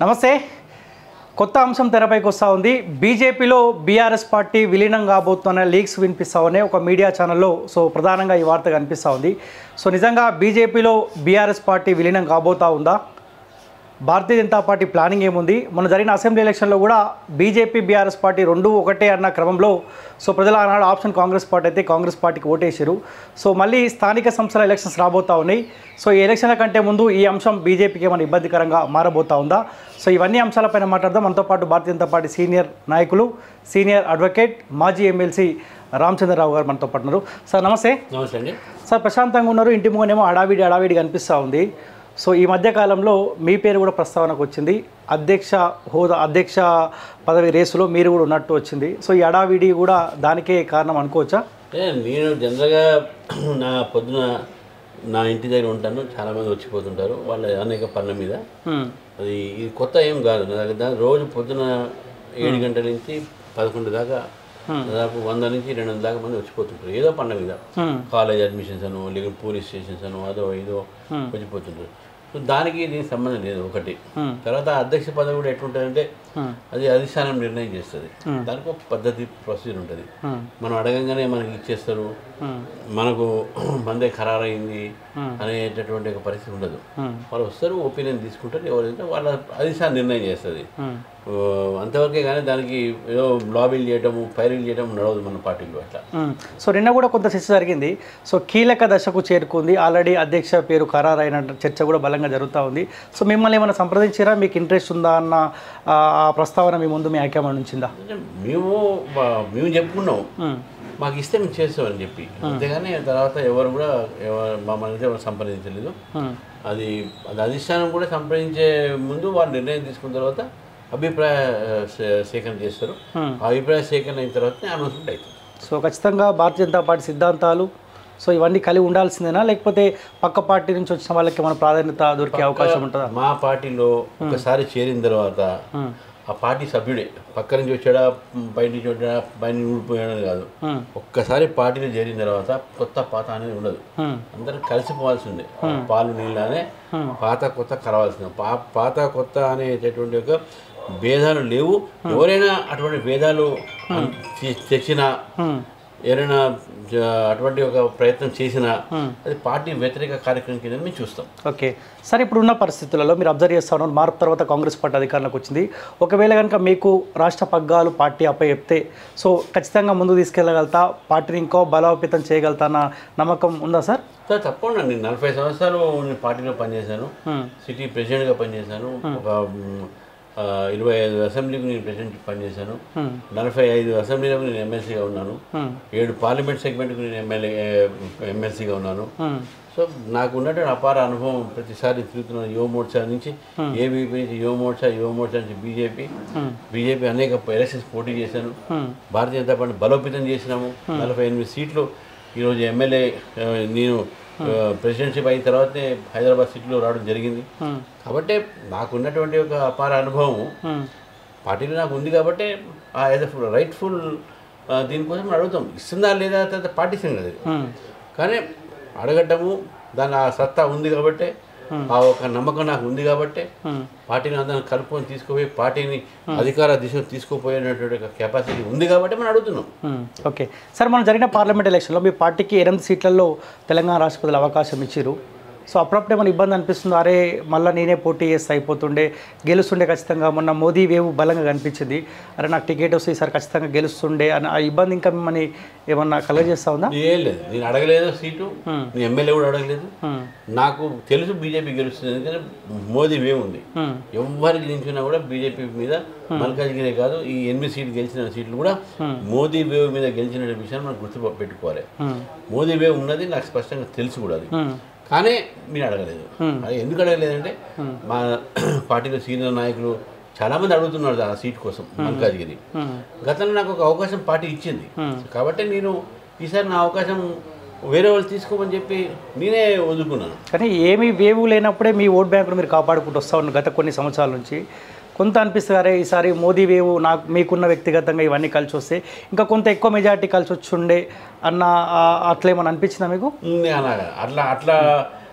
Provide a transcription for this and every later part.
నమస్తే కొత్త అంశం తెరపైకి వస్తూ ఉంది బీజేపీలో బీఆర్ఎస్ పార్టీ విలీనం కాబోతున్న లీక్స్ వినిపిస్తూ ఉన్నాయి ఒక మీడియా ఛానల్లో సో ప్రధానంగా ఈ వార్త కనిపిస్తూ ఉంది సో నిజంగా బీజేపీలో బీఆర్ఎస్ పార్టీ విలీనం కాబోతా ఉందా భారతీయ జనతా పార్టీ ప్లానింగ్ ఏముంది మొన్న జరిగిన అసెంబ్లీ ఎలక్షన్లో కూడా బీజేపీ బీఆర్ఎస్ పార్టీ రెండు ఒకటే అన్న క్రమంలో సో ప్రజలు ఆనాడు ఆప్షన్ కాంగ్రెస్ పార్టీ అయితే కాంగ్రెస్ పార్టీకి ఓటేశారు సో మళ్ళీ స్థానిక సంస్థల ఎలక్షన్స్ రాబోతా ఉన్నాయి సో ఈ ఎలక్షన్ల కంటే ముందు ఈ అంశం బీజేపీకి ఏమైనా ఇబ్బందికరంగా మారబోతా ఉందా సో ఇవన్నీ అంశాలపైన మాట్లాడదాం మనతో పాటు భారతీయ జనతా పార్టీ సీనియర్ నాయకులు సీనియర్ అడ్వకేట్ మాజీ ఎమ్మెల్సీ రామచంద్రరావు గారు మనతో పాటు ఉన్నారు సార్ నమస్తే నమస్తే అండి సార్ ప్రశాంతంగా ఉన్నారు ఇంటి ముంగనేమో అడావిడి అడావిడి కనిపిస్తూ ఉంది సో ఈ మధ్య కాలంలో మీ పేరు కూడా ప్రస్తావనకు వచ్చింది అధ్యక్ష హోదా అధ్యక్ష పదవి రేసులో మీరు కూడా ఉన్నట్టు వచ్చింది సో ఈ అడావిడి కూడా దానికే కారణం అనుకోవచ్చా ఏ, నేను జనరల్గా నా పొద్దున నా ఇంటి దగ్గర ఉంటాను చాలామంది వచ్చిపోతుంటారు వాళ్ళ అనేక పనుల మీద హ్మ్. అది ఇది కొత్త ఏం కాదు నా దగ్గర దా- రోజు పొద్దున ఏడు గంటల నుంచి పదకొండు దాకా దాదాపు వంద నుంచి రెండు వందల దాకా మంది వచ్చిపోతుంటారు ఏదో పనుల మీద హ్మ్. కాలేజ్ అడ్మిషన్స్ అను లేకపోతే పోలీస్ స్టేషన్స్ అను అదో ఇదో వచ్చిపోతుంటారు సో దానికి దీనికి సంబంధం లేదు ఒకటి Hmm. తర్వాత అధ్యక్ష పదవి కూడా ఎట్లుంటుందంటే Hmm. అది అధిష్టానం నిర్ణయం చేస్తుంది దానికి ఒక పద్ధతి ప్రొసీజర్ ఉంటుంది Hmm. మనం అడగంగానే మనకి ఇచ్చేస్తారు Hmm. మనకు మందే ఖరారైంది అనేటటువంటి ఒక పరిస్థితి ఉండదు Hmm. వాళ్ళు వస్తారు ఒపీనియన్ తీసుకుంటారు ఎవరైతే వాళ్ళ అధిష్టానం నిర్ణయం చేస్తుంది Hmm. ఓ, అంతవరకే కానీ దానికి ఏదో లాబీలు చేయటము ఫైరింగ్ చేయటం నడవదు మన పార్టీలో అట్లా మ్మ్. సో నిన్న కూడా కొంత చర్చ జరిగింది సో కీలక దశకు చేరుకుంది ఆల్రెడీ అధ్యక్ష పేరు ఖరారైన చర్చ కూడా బలంగా జరుగుతూ ఉంది సో మిమ్మల్ని ఏమైనా సంప్రదించారా మీకు ఇంట్రెస్ట్ ఉందా అన్న ఆ ఆ ప్రస్తావన మీ ముందు మీ హైకమాండ్ నుంచిందా అంటే మేము మా- మేము చెప్పుకున్నాం మ్మ్. మాకు ఇస్తే మేము చేస్తామని చెప్పి అంతేగాని తర్వాత ఎవరు కూడా ఎవరు మమ్మల్ని అయితే ఎవరు సంప్రదించలేదు మ్మ్. అది అది అధిష్టానం కూడా సంప్రదించే ముందు వాళ్ళు నిర్ణయం తీసుకున్న తర్వాత అభిప్రాయ సే- సేకరణ చేస్తారు ఆ అభిప్రాయ సేకరణ అయిన తర్వాతనే అనౌన్స్మెంట్ అవుతుంది సో ఖచ్చితంగా భారతీయ జనతా పార్టీ సిద్ధాంతాలు సో ఇవన్నీ కలిగి ఉండాల్సిందేనా లేకపోతే పక్క పార్టీ నుంచి వచ్చిన వాళ్ళకి మన ప్రాధాన్యత దొరికే అవకాశం ఉంటుందా మా పార్టీలో ఒకసారి చేరిన తర్వాత మ్మ్. ఆ పార్టీ సభ్యుడే పక్క నుంచి వచ్చాడా బయట నుంచి వచ్చాడా బయట నుంచి ఊడిపోయాడా కాదు మ్మ్. ఒక్కసారి పార్టీలో చేరిన తర్వాత కొత్త పాత అనేది ఉండదు మ్మ్. అందరూ కలిసిపోవాల్సిందే పాలు నీళ్ళనే పాత కొత్త కలవాల్సిందే పా పాత కొత్త అనేటటువంటి ఒక భేదాలు లేవు ఎవరైనా అటువంటి భేదాలు తె- తెచ్చినా మ్మ్. ఎవరైనా జ- అటువంటి ఒక ప్రయత్నం చేసినా అది పార్టీ వ్యతిరేక కార్యక్రమం కింద మేము చూస్తాం ఓకే సరే ఇప్పుడున్న పరిస్థితులలో మీరు అబ్జర్వ్ చేస్తా ఉన్నారు మార్పు తర్వాత కాంగ్రెస్ పార్టీ అధికారంలోకి వచ్చింది ఒకవేళ కనుక మీకు రాష్ట్ర పగ్గాలు పార్టీ అప్ప చెప్తే సో ఖచ్చితంగా ముందు తీసుకెళ్ళగలుగుతా పార్టీని ఇంకో బలోపేతం చేయగలుగుతా అన్న నమ్మకం ఉందా సార్ సార్ తప్పకుండా నేను నలభై సంవత్సరాలు నేను పార్టీలో పనిచేశాను Hmm. సిటీ ప్రెసిడెంట్గా పనిచేశాను ఒక మ్, ఆ, ఇరవై ఐదు అసెంబ్లీకి నేను ప్రెసిడెంట్ పనిచేశాను Hmm. నలభై ఐదు అసెంబ్లీలకు నేను ఎమ్మెల్సీగా ఉన్నాను Hmm. ఏడు పార్లమెంట్ సెగ్మెంట్కి నేను ఎమ్మెల్యే ఎమ్మెల్సీగా ఉన్నాను Hmm. సో నాకు ఉన్నటువంటి అపార అనుభవం ప్రతిసారి తిరుగుతున్న యువ మోర్చా నుంచి ఏబీపీ నుంచి యువ మోర్చా యువ మోర్చా నుంచి బీజేపీ బీజేపీ అనేక ఎలక్షన్స్ పోటీ చేశాను Hmm. భారతీయ జనతా పార్టీ బలోపేతం చేసినాము నలభై ఎనిమిది సీట్లు ఈరోజు ఎమ్మెల్యే ఆ, నేను ఆ, ప్రెసిడెన్షిప్ అయిన తర్వాతనే హైదరాబాద్ సిటీలో రావడం జరిగింది Hmm. కాబట్టి నాకు ఉన్నటువంటి ఒక అపార అనుభవం Hmm. పార్టీలో నాకు ఉంది కాబట్టి ఆ యాజ్ రైట్ఫుల్ దీనికోసం మనం అడుగుతాం ఇస్తుందా లేదా తర్వాత పార్టీ సంగతి Hmm. కానీ అడగటము దాని ఆ సత్తా ఉంది కాబట్టి ఆ ఒక నమ్మకం నాకు ఉంది కాబట్టి Hmm. పార్టీని అందరం కలుపుకొని తీసుకుపోయి పార్టీని అధికార దిశకు తీసుకుపోయేటటువంటి ఒక కెపాసిటీ ఉంది కాబట్టి మనం అడుగుతున్నాం మ్మ్. ఓకే సార్ మనం జరిగిన పార్లమెంట్ ఎలక్షన్లో మీ పార్టీకి ఎనిమిది సీట్లలో తెలంగాణ రాష్ట్ర ప్రజలు అవకాశం ఇచ్చారు సో అప్పుడప్పుడు ఏమైనా ఇబ్బంది అనిపిస్తుంది అరే మళ్ళీ నేనే పోటీ చేస్తే అయిపోతుండే గెలుస్తుండే ఖచ్చితంగా మొన్న మోదీ వేవ్ బలంగా కనిపించింది అరే నాకు టికెట్ వస్తే ఈసారి ఖచ్చితంగా గెలుస్తుండే అని ఆ ఇబ్బంది ఇంకా మిమ్మల్ని ఏమన్నా కలగజేస్తా ఉందా ఏం లేదు నేను అడగలేదు సీటు Hmm. నేను ఎమ్మెల్యే కూడా అడగలేదు మ్మ్. నాకు తెలుసు బీజేపీ గెలుస్తుంది ఎందుకంటే మోదీ వేవ్ ఉంది మ్మ్. ఎవరు గెలిచినా కూడా బీజేపీ మీద మల్కాజ్గిరే కాదు ఈ ఎనిమిది సీట్లు గెలిచిన సీట్లు కూడా మోదీ వేవ్ మీద గెలిచిన విషయాన్ని మనం గుర్తు పెట్టుకోవాలి మ్మ్. మోదీ వేవ్ ఉన్నది నాకు స్పష్టంగా తెలుసు కూడా అది మ్మ్. కానీ మీరు అడగలేదు అది ఎందుకు అడగలేదంటే మా పార్టీలో సీనియర్ నాయకులు చాలామంది అడుగుతున్నారు ఆ సీట్ కోసం మల్కాజ్గిరి మ్మ్. గతంలో నాకు ఒక అవకాశం పార్టీ ఇచ్చింది Hmm. కాబట్టి నేను ఈసారి నా అవకాశం వేరే వాళ్ళు తీసుకోమని చెప్పి నేనే వదులుకున్నాను కానీ ఏమీ వేవు లేనప్పుడే మీ ఓట్ బ్యాంకును మీరు కాపాడుకుంటూ వస్తూ ఉన్నారు గత కొన్ని సంవత్సరాల నుంచి కొంత అనిపిస్తుంది అరే ఈసారి మోదీ వేవు నాకు మీకున్న వ్యక్తిగతంగా ఇవన్నీ కలిసి వస్తే ఇంకా కొంత ఎక్కువ మెజార్టీ కలిసి వచ్చి ఉండే అన్న ఆ, అట్లా ఏమన్నా అనిపించిందా మీకు ఉంది అలాగా అట్లా అట్లా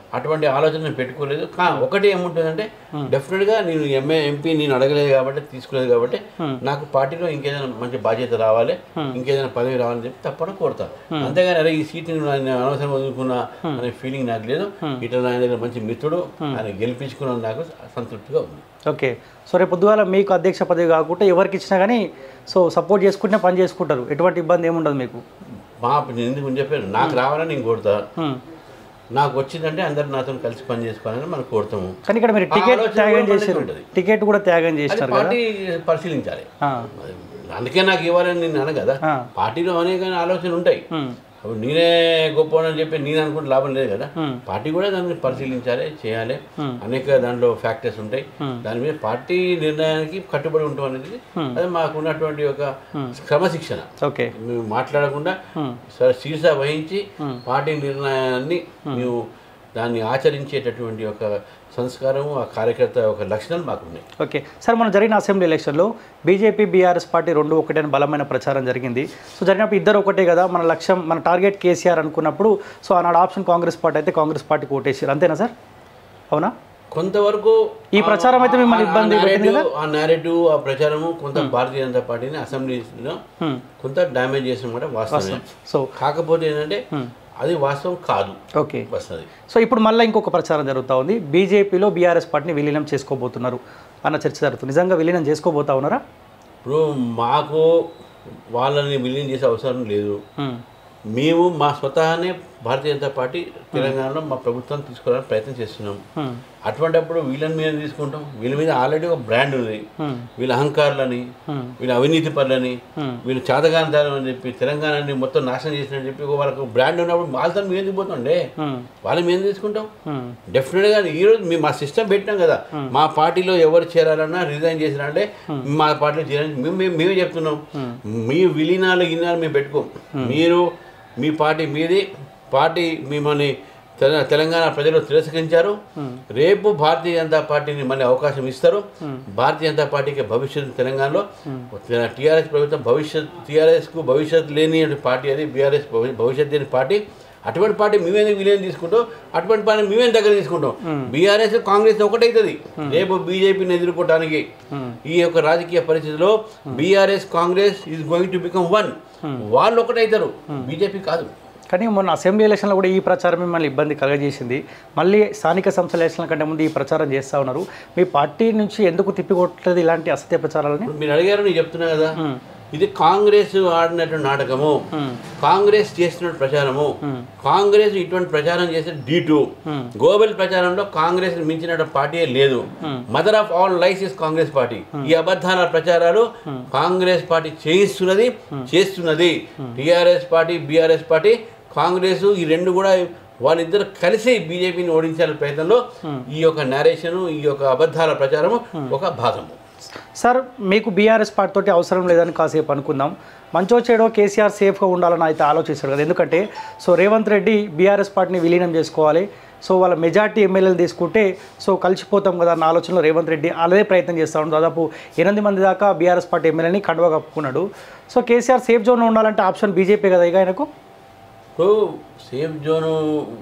అటువంటి ఆలోచన నేను పెట్టుకోలేదు కా ఒకటి ఏముంటుందంటే డెఫినెట్గా నేను ఎంఏ ఎంపీ నేను అడగలేదు కాబట్టి తీసుకోలేదు కాబట్టి నాకు పార్టీలో ఇంకేదైనా మంచి బాధ్యత రావాలి ఇంకేదైనా పదవి రావాలని చెప్పి తప్పకుండా కోరుతా అంతేగాని అరే ఈ సీట్ని నేను అనవసరం వదులుకున్నా అనే ఫీలింగ్ నాకు లేదు ఇట్లా ఆయన దగ్గర మంచి మిత్రుడు ఆయన గెలిపించుకున్న నాకు సంతృప్తిగా ఉంది ఓకే సో రేపు పొద్దుగాల మీకు అధ్యక్ష పదవి కాకుండా ఎవరికి ఇచ్చినా కానీ సో సపోర్ట్ చేసుకుంటే పని చేసుకుంటారు ఎటువంటి ఇబ్బంది ఏముండదు మీకు మా నేను ఎందుకు చెప్పాను నాకు రావాలని నేను కోరుతా హ్మ్. నాకు వచ్చిందంటే అందరు నాతో కలిసి పని చేసుకోవాలని మనం కోరుతాము కానీ ఇక్కడ మీరు ఆ టికెట్ ఆలోచన త్యాగం కూడా మనకి చేశారు ఉంటుంది. టికెట్ కూడా త్యాగం అది చేసినారు కదా పార్టీ పరిశీలించాలి ఆ, అందుకే నాకు ఇవ్వాలని నేను అన కదా ఆ. పార్టీలో అనేక ఆలోచనలు ఉంటాయి హ్మ్. అప్పుడు నేనే గొప్ప అని చెప్పి నేను అనుకుంటే లాభం లేదు కదా Hmm. పార్టీ కూడా దాన్ని పరిశీలించాలి చేయాలి అనేక దాంట్లో ఫ్యాక్టర్స్ ఉంటాయి దాని మీద పార్టీ నిర్ణయానికి కట్టుబడి ఉంటాం అనేది అది మాకు ఉన్నటువంటి ఒక క్రమశిక్షణ ఓకే మేము మాట్లాడకుండా స- శీర్ష వహించి పార్టీ నిర్ణయాన్ని మేము దాన్ని ఆచరించేటటువంటి ఒక సంస్కారము ఆ కార్యకర్త ఒక లక్షణాలు మాకున్నాయి ఓకే సార్ మన జరిగిన అసెంబ్లీ ఎలక్షన్లో బీజేపీ బీఆర్ఎస్ పార్టీ రెండు ఒకటే అని బలమైన ప్రచారం జరిగింది సో జరిగినప్పుడు ఇద్దరు ఒకటే కదా మన లక్ష్యం మన టార్గెట్ కేసీఆర్ అనుకున్నప్పుడు సో ఆనాడు ఆప్షన్ కాంగ్రెస్ పార్టీ అయితే కాంగ్రెస్ పార్టీకి ఓటేసారు అంతేనా సార్ అవునా కొంతవరకు ఈ ప్రచారం అయితే మిమ్మల్ని ఆ- ఆ ఇబ్బంది పెట్టింది narrative- ఆ నేరేటివ్ ఆ ప్రచారము కొంత భారతీయ జనతా పార్టీని అసెంబ్లీలో హ్మ్. కొంత డ్యామేజ్ చేసిన మాట వాస్తవమే సో కాకపోతే ఏంటంటే అది వాస్తవం కాదు ఓకే వస్తుంది సో ఇప్పుడు మళ్ళీ ఇంకొక ప్రచారం జరుగుతూ ఉంది బీజేపీలో బీఆర్ఎస్ పార్టీని విలీనం చేసుకోబోతున్నారు అన్న చర్చ జరుగుతుంది నిజంగా విలీనం చేసుకోబోతా ఉన్నారా ఇప్పుడు మాకు వాళ్ళని విలీనం చేసే అవసరం లేదు హ్మ్. మేము మా స్వతహానే భారతీయ జనతా పార్టీ తెలంగాణలో మా ప్రభుత్వం తీసుకోవడానికి ప్రయత్నం చేస్తున్నాం హ్మ్. అటువంటిప్పుడు వీళ్ళని మీద తీసుకుంటాం వీళ్ళ మీద ఆల్రెడీ ఒక బ్రాండ్ ఉంది హ్మ్. వీళ్ళ అహంకారులని హ్మ్. వీళ్ళ అవినీతి పనులని హ్మ్. వీళ్ళు చాతగాంతారం అని చెప్పి తెలంగాణని మొత్తం నాశనం చేసినని చెప్పి వాళ్ళకు బ్రాండ్ ఉన్నప్పుడు వాళ్ళతో మేము ఎందుకు పోతుండే హ్మ్. వాళ్ళని మేము తీసుకుంటాం హ్మ్. డెఫినెట్గా ఈరోజు మేము మా సిస్టమ్ పెట్టినాం కదా మా పార్టీలో ఎవరు చేరాలన్నా రిజైన్ చేసినంటే మా పార్టీలో చేరాలని మేము మేము మేమే చెప్తున్నాం మీ విలీనాలు గిలీనాలు మేము పెట్టుకోం మీరు మీ పార్టీ మీది పార్టీ మిమ్మల్ని తెల- తెలంగాణ ప్రజలు తిరస్కరించారు రేపు భారతీయ జనతా పార్టీని మళ్ళీ అవకాశం ఇస్తారు భారతీయ జనతా పార్టీకి భవిష్యత్తు తెలంగాణలో టీఆర్ఎస్ ప్రభుత్వం భవిష్యత్ టీఆర్ఎస్కు భవిష్యత్తు లేని పార్టీ అది బీఆర్ఎస్ భవిష్యత్తు లేని పార్టీ అటువంటి పార్టీ మేమే విలీనం తీసుకుంటాం అటువంటి పార్టీ మేమే దగ్గర తీసుకుంటాం బీఆర్ఎస్ కాంగ్రెస్ ఒకటైతుంది రేపు బీజేపీని ఎదుర్కోవడానికి ఈ యొక్క రాజకీయ పరిస్థితిలో BRS Congress is going to become one వాళ్ళు ఒకటైతారు బీజేపీ కాదు కానీ మొన్న అసెంబ్లీ ఎలక్షన్లో కూడా ఈ ప్రచారం మిమ్మల్ని ఇబ్బంది కలగజేసింది మళ్ళీ స్థానిక సంస్థల ఎలక్షన్ల కంటే ముందు ఈ ప్రచారం చేస్తూ ఉన్నారు మీ పార్టీ నుంచి ఎందుకు తిప్పికొట్టలేదు ఇలాంటి అసత్య ప్రచారాలని ఇప్పుడు మీరు అడిగారు నేను చెప్తున్నా కదా ఇది కాంగ్రెస్ ఆడినటువంటి నాటకము కాంగ్రెస్ చేస్తున్న ప్రచారము కాంగ్రెస్ ఇటువంటి ప్రచారం చేసే డి టూ గ్లోబల్ ప్రచారంలో కాంగ్రెస్ మించిన పార్టీ లేదు mother of all lie is Congress party ఈ అబద్ధాల ప్రచారాలు కాంగ్రెస్ పార్టీ చేయిస్తున్నది చేస్తున్నది TRS party BRS party Congress ఈ రెండు కూడా వాళ్ళిద్దరు కలిసి బీజేపీని ఓడించాల ప్రయత్నంలో ఈ యొక్క నేరేషన్ ఈ యొక్క అబద్ధాల ప్రచారము ఒక భాగము సార్ మీకు బీఆర్ఎస్ పార్టీ తోటి అవసరం లేదని కాసేపు అనుకుందాం మంచో చెడో కేసీఆర్ సేఫ్గా ఉండాలని అయితే ఆలోచిస్తాడు కదా ఎందుకంటే సో రేవంత్ రెడ్డి బీఆర్ఎస్ పార్టీని విలీనం చేసుకోవాలి సో వాళ్ళ మెజార్టీ ఎమ్మెల్యేలు తీసుకుంటే సో కలిసిపోతాం కదా అన్న ఆలోచనలో రేవంత్ రెడ్డి అదే ప్రయత్నం చేస్తా ఉన్నాడు దాదాపు ఎనిమిది మంది దాకా బీఆర్ఎస్ పార్టీ ఎమ్మెల్యేని కండువా కప్పుకున్నాడు సో కేసీఆర్ సేఫ్ జోన్లో ఉండాలంటే ఆప్షన్ బీజేపీ కదా ఇక ఆయనకు ఇప్పుడు సేఫ్ జోను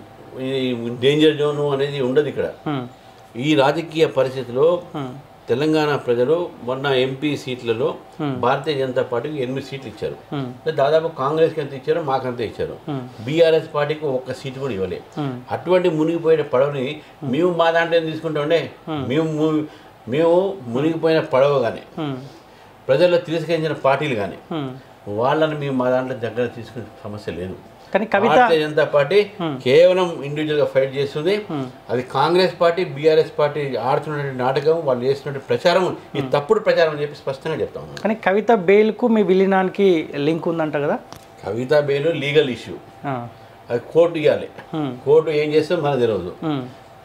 ఈ డేంజర్ జోను అనేది ఉండదు ఇక్కడ హ్మ్. ఈ రాజకీయ పరిస్థితిలో హ్మ్. తెలంగాణ ప్రజలు మొన్న ఎంపీ సీట్లలో భారతీయ జనతా పార్టీకి ఎనిమిది సీట్లు ఇచ్చారు హ్మ్. అంటే దాదాపు కాంగ్రెస్కి ఎంత ఇచ్చారో మాకంత ఇచ్చారు బీఆర్ఎస్ పార్టీకి ఒక్క సీటు కూడా ఇవ్వలేదు హ్మ్. అటువంటి మునిగిపోయిన పడవని మేము మా దాంట్లో ఏం తీసుకుంటామంటే మేము ము- మేము మునిగిపోయిన పడవ కానీ హ్మ్. ప్రజల్లో తిరస్కరించిన పార్టీలు కానీ హ్మ్. వాళ్ళని మేము మా దాంట్లో దగ్గర తీసుకునే సమస్య లేదు కానీ కవిత భారతీయ జనతా పార్టీ కేవలం ఇండివిజువల్ గా ఫైట్ చేస్తుంది అది కాంగ్రెస్ పార్టీ బీఆర్ఎస్ పార్టీ ఆడుతున్నటువంటి నాటకం వాళ్ళు చేస్తున్నటువంటి ప్రచారం ఈ తప్పుడు ప్రచారం అని చెప్పి స్పష్టంగా చెప్తా ఉన్నాను కానీ కవిత బెయిల్కు మీ విలీనానికి లింక్ ఉందంట కదా కవితా బెయిల్ లీగల్ ఇష్యూ ఆ. అది కోర్టు ఇవ్వాలి హ్మ్. కోర్టు ఏం చేస్తే మనకు తెలియదు హ్మ్.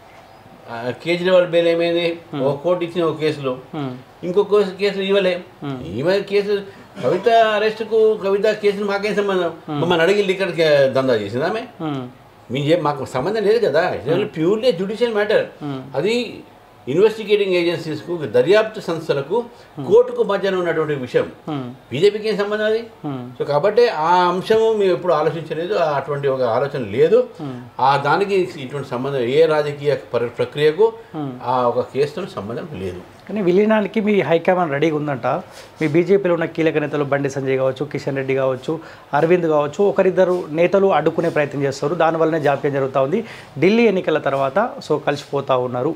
ఆ, కేజ్రీవాల్ బెయిల్ ఏమైంది ఒక కోర్టు ఇచ్చిన ఒక కేసులో హ్మ్. ఇంకొక కేసులు ఇవ్వలే ఈమె కేసు కవిత అరెస్ట్కు కవిత కేసులు మాకేం సంబంధం మమ్మల్ని అడిగి ఇక్కడ దందా చేసింది ఆమె హ్మ్. మీ ఏ- మాకు సంబంధం లేదు కదా ప్యూర్లీ జ్యుడిషియల్ మ్యాటర్ అది ఇన్వెస్టిగేటింగ్ ఏజెన్సీస్కు దర్యాప్తు సంస్థలకు కోర్టుకు మధ్యన ఉన్నటువంటి విషయం బీజేపీకి ఏం సంబంధం అది సో కాబట్టి ఆ అంశము మేము ఎప్పుడు ఆలోచించలేదు ఆ అటువంటి ఒక ఆలోచన లేదు ఆ దానికి ఇటువంటి సంబంధం ఏ రాజకీయ పరి- ప్రక్రియకు ఆ ఒక కేసుతో సంబంధం లేదు కానీ విలీనానికి మీ హైకమాండ్ రెడీగా ఉందంట మీ బీజేపీలో ఉన్న కీలక నేతలు బండి సంజయ్ కావచ్చు కిషన్ రెడ్డి కావచ్చు అరవింద్ కావచ్చు ఒకరిద్దరు నేతలు అడ్డుకునే ప్రయత్నం చేస్తారు దానివల్లనే జాప్యం జరుగుతూ ఉంది ఢిల్లీ ఎన్నికల తర్వాత సో కలిసిపోతా ఉన్నారు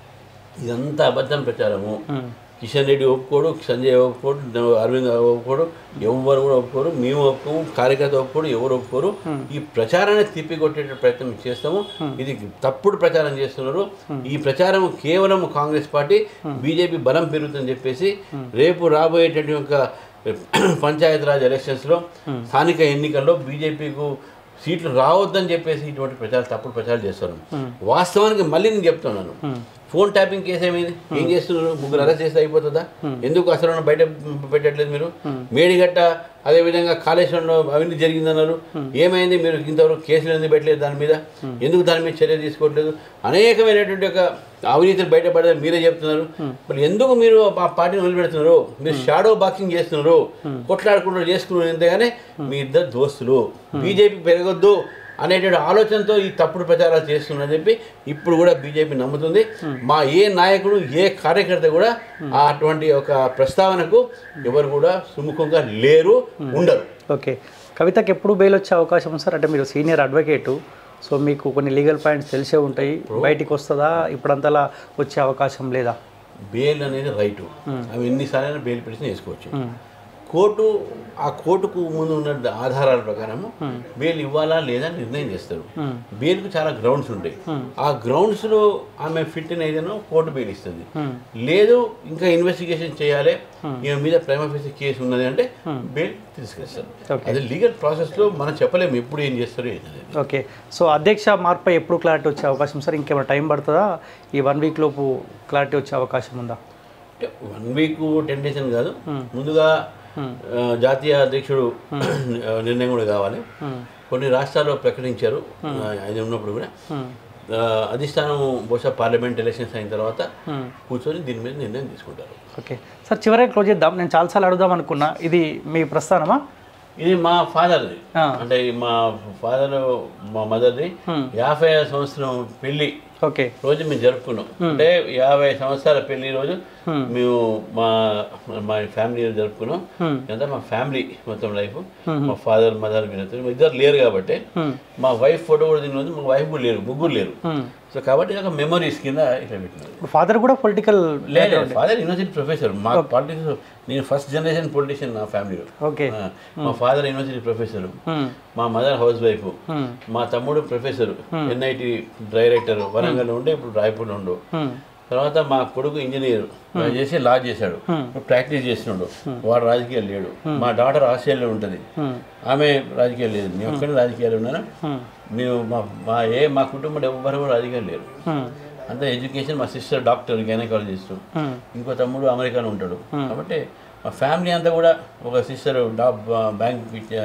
ఇదంతా అబద్ధం ప్రచారము కిషన్ రెడ్డి ఒప్పుకోడు సంజయ్ ఒప్పుకోడు న- అరవింద్ ఒప్పుకోడు ఎవరు కూడా ఒప్పుకోరు మేము ఒప్పుకోము కార్యకర్త ఒప్పుకోడు ఎవరు ఒప్పుకోరు ఈ ప్రచారాన్ని తిప్పికొట్టే ప్రయత్నం చేస్తాము ఇది తప్పుడు ప్రచారం చేస్తున్నారు ఈ ప్రచారం కేవలం కాంగ్రెస్ పార్టీ బీజేపీ బలం పెరుగుతుందని చెప్పేసి రేపు రాబోయేటటువంటి ఒక పంచాయతీరాజ్ ఎలక్షన్స్లో స్థానిక ఎన్నికల్లో బీజేపీకు సీట్లు రావద్దని చెప్పేసి ఇటువంటి ప్రచారం తప్పుడు ప్రచారం చేస్తున్నాను వాస్తవానికి మళ్ళీ నేను చెప్తున్నాను ఫోన్ ట్యాపింగ్ కేసు ఏమైంది ఏం చేస్తున్నారు ముగ్గురు అరెస్ట్ చేస్తే అయిపోతుందా ఎందుకు అసలు బయట పెట్టట్లేదు మీరు మేడిగట్ట అదేవిధంగా కాళేశ్వరంలో అవినీతి జరిగిందన్నారు ఏమైంది మీరు ఇంతవరకు కేసులు ఎందుకు పెట్టలేదు దాని మీద ఎందుకు దాని మీద చర్య తీసుకోవట్లేదు అనేకమైనటువంటి ఒక అవినీతిని బయటపడదని మీరే చెప్తున్నారు మరి ఎందుకు మీరు ఆ పార్టీని వదిలిపెడుతున్నారు మీరు షాడో బాక్సింగ్ చేస్తున్నారు కొట్లాడుకుంటూ చేసుకున్నారు అంతేగానే మీ ఇద్దరు దోస్తులు బీజేపీ పెరగొద్దు అనేటువంటి ఆలోచనతో ఈ తప్పుడు ప్రచారాలు చేస్తున్నారని చెప్పి ఇప్పుడు కూడా బీజేపీ నమ్ముతుంది మా ఏ నాయకుడు ఏ కార్యకర్త కూడా ఆ అటువంటి ఒక ప్రస్తావనకు ఎవరు కూడా సుముఖంగా లేరు ఉండరు ఓకే కవితకి ఎప్పుడు బెయిల్ వచ్చే అవకాశం ఉంది సార్ అంటే మీరు సీనియర్ అడ్వకేటు సో మీకు కొన్ని లీగల్ పాయింట్స్ తెలిసే ఉంటాయి బయటికి వస్తుందా ఇప్పుడంతలా వచ్చే అవకాశం లేదా బెయిల్ అనేది రైటు అవి ఎన్నిసార్లు బెయిల్ పిటిషన్ వేసుకోవచ్చు కోర్టు ఆ కోర్టుకు ముందు ఉన్న ఆధారాల ప్రకారము బెయిల్ ఇవ్వాలా లేదా అని నిర్ణయం చేస్తారు బెయిల్కు చాలా గ్రౌండ్స్ ఉంటాయి ఆ గ్రౌండ్స్లో ఆమె ఫిట్ అయితేనో కోర్టు బెయిల్ ఇస్తుంది లేదు ఇంకా ఇన్వెస్టిగేషన్ చేయాలి ఈమె మీద ప్రేమ ఫీజు కేసు ఉన్నది అంటే బెయిల్ తీసుకొస్తారు Okay. అది లీగల్ ప్రాసెస్లో మనం చెప్పలేము ఎప్పుడు ఏం చేస్తారో ఏంటనేది ఓకే సో అధ్యక్ష మార్పై ఎప్పుడు క్లారిటీ వచ్చే అవకాశం సార్ ఇంకేమైనా టైం పడుతుందా ఈ వన్ వీక్ లోపు క్లారిటీ వచ్చే అవకాశం ఉందా అంటే వన్ వీక్ టెన్ డేస్ అని కాదు ముందుగా ఆ, జాతీయ అధ్యక్షుడు ఆ, నిర్ణయం కూడా కావాలి కొన్ని రాష్ట్రాల్లో ప్రకటించారు ఆ, ఆయన ఉన్నప్పుడు కూడా ఆ, అధిష్టానం బహుశా పార్లమెంట్ ఎలక్షన్స్ అయిన తర్వాత కూర్చొని దీని మీద నిర్ణయం తీసుకుంటారు ఓకే సార్ చివరిగా క్లోజ్ చేద్దాం నేను చాలాసార్లు అడుగుదాం అనుకున్నా ఇది మీ ప్రస్థానమా ఇది మా ఫాదర్ది ఆ. అంటే మా ఫాదర్ మా మదర్ది యాభై సంవత్సరం పెళ్లి ఓకే రోజు మేము జరుపుకున్నాం అంటే యాభై సంవత్సరాల పెళ్లి రోజు మేము మా మా ఫ్యామిలీ జరుపుకున్నాం ఇదంతా మా ఫ్యామిలీ మొత్తం లైఫ్ మా ఫాదర్ మదర్ వీళ్ళతో ఇద్దరు లేరు కాబట్టి మా వైఫ్ ఫోటో కూడా దీని మా వైఫ్ కూడా లేరు ముగ్గురు లేరు సో కాబట్టి ఇది ఒక మెమరీస్ కింద ఇట్లా పెట్టినారు ఇప్పుడు ఫాదర్ కూడా పొలిటికల్ లేదు ఫాదర్ యూనివర్సిటీ ప్రొఫెసర్ మా పాలిటిక్స్ నేను ఫస్ట్ జనరేషన్ పొలిటీషియన్ నా ఫ్యామిలీలో ఓకే ఆ, మా ఫాదర్ యూనివర్సిటీ ప్రొఫెసర్ మా మదర్ హౌస్ వైఫ్ మా తమ్ముడు ప్రొఫెసర్ ఎన్ఐటి డైరెక్టర్ వరంగల్ ఉండే ఇప్పుడు రాయపూర్లో ఉండు తర్వాత మా కొడుకు ఇంజనీర్ చేసి లా చేశాడు ప్రాక్టీస్ చేస్తున్నాడు వాడు రాజకీయాలు లేడు మా డాటర్ ఆస్ట్రేలియాలో ఉంటుంది ఆమె రాజకీయాలు లేదు నేను ఒక్కడే రాజకీయాలు ఉన్నాను నేను మా మా ఏ మా కుటుంబంలో ఎవ్వరు కూడా రాజకీయాలు లేరు అంతా ఎడ్యుకేషన్ మా సిస్టర్ డాక్టర్ గైనకాలజిస్ట్ ఇంకో తమ్ముడు అమెరికాలో ఉంటాడు కాబట్టి మా ఫ్యామిలీ అంతా కూడా ఒక సిస్టర్ డా బ్యాంక్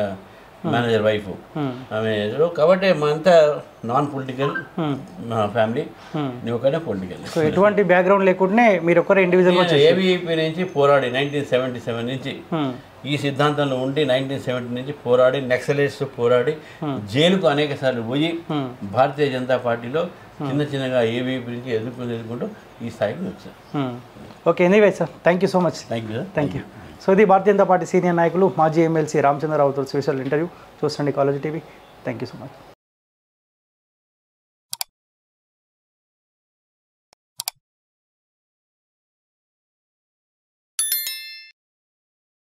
మేనేజర్ వైఫ్ ఆమె ఏదో కాబట్టి మా అంతా నాన్ పొలిటికల్ మా ఫ్యామిలీ నేను ఒకనే పొలిటికల్ సో ఎటువంటి బ్యాక్గ్రౌండ్ లేకుండానే మీరు ఒక్కరే ఇండివిజువల్గా ఏబీపీ నుంచి పోరాడి నైన్టీన్ సెవెంటీ సెవెన్ నుంచి ఈ సిద్ధాంతంలో ఉండి నైన్టీన్ సెవెంటీ నుంచి పోరాడి నక్సలైట్స్ పోరాడి జైలుకు అనేక సార్లు పోయి భారతీయ జనతా పార్టీలో చిన్న చిన్నగా ఏబీపీ నుంచి ఎదుర్కొని ఎదుర్కొంటూ ఈ స్థాయికి వచ్చాను okay anyway sir thank you so much thank you thank you so ఇది భారతీయ జనతా పార్టీ సీనియర్ నాయకులు మాజీ ఎమ్మెల్సీ రామచంద్రరావుతో స్పెషల్ ఇంటర్వ్యూ చూడండి college TV thank you so much